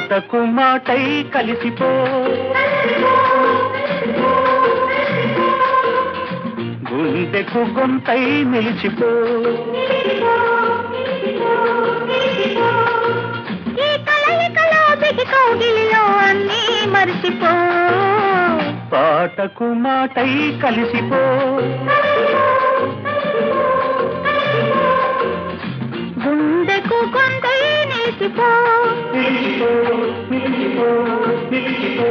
పాటకు మాటై కలిసిపో గుండెకు గొంతై నిలిచిపో ఈ కలయికలో బిగి కౌగిలిలో అన్నీ మరిచిపో పాటకు మాటై కలిసిపో గుండెకు గొంతై నిలిచిపో నిలిచిపో నిలిచిపో నిలిచిపో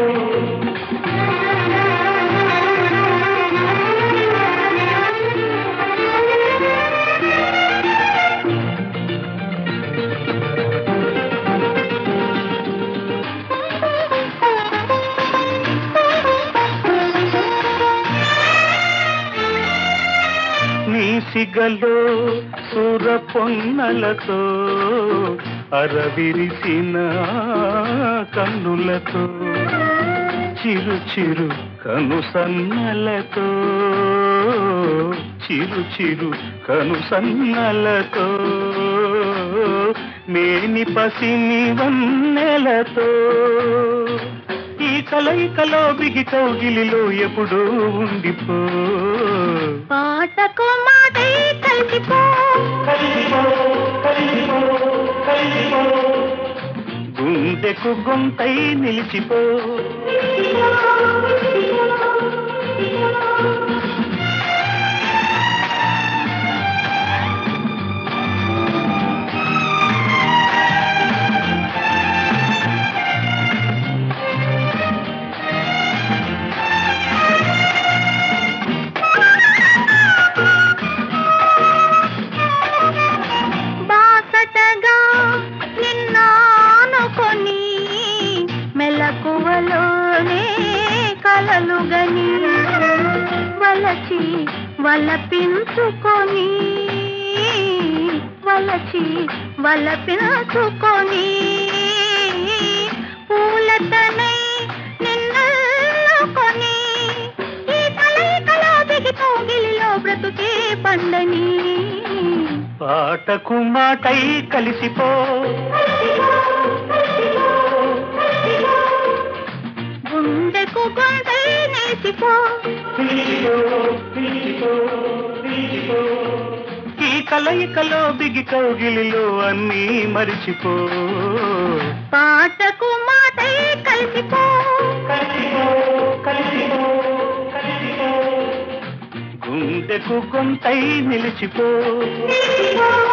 నీ సిగలో సుర పొన్నలతో అరవిరిసిన కన్నులతో చిరు చిరు కను సన్నలతో చిరు చిరు కను సన్నలతో మేని పసిని వన్నెలతో ఈ కలయికలో బిగి కౌగిలిలో ఎప్పుడూ ఉండిపో పాటకు మాటై కలిసిపో కలిసిపో కలిసిపో కలిసిపో గుండెకు గొంతై నిలిచిపో బాసటగా నిన్నానుకొని మెలకువలోనే కలలుగని వలచి వలపించుకొని వలచి వలపించుకొని పూలతనై నిన్నల్లుకొని ఈ కలయికలో దిగి కౌగిలిలో బ్రతుకే పండని పాటకు మాటై కలిసిపో గుండెకు గొంతై నేసిపో పిలిచిపో పిలిచిపో పిలిచిపో ఈ కలయికలో బిగి కౌగిలిలో అన్నీ మరిచిపో పాటకు మాటై కలిసిపో కలిసిపో కలిసిపో కలిసిపో గుండెకు గొంతై నిలిచిపో నిలిచిపో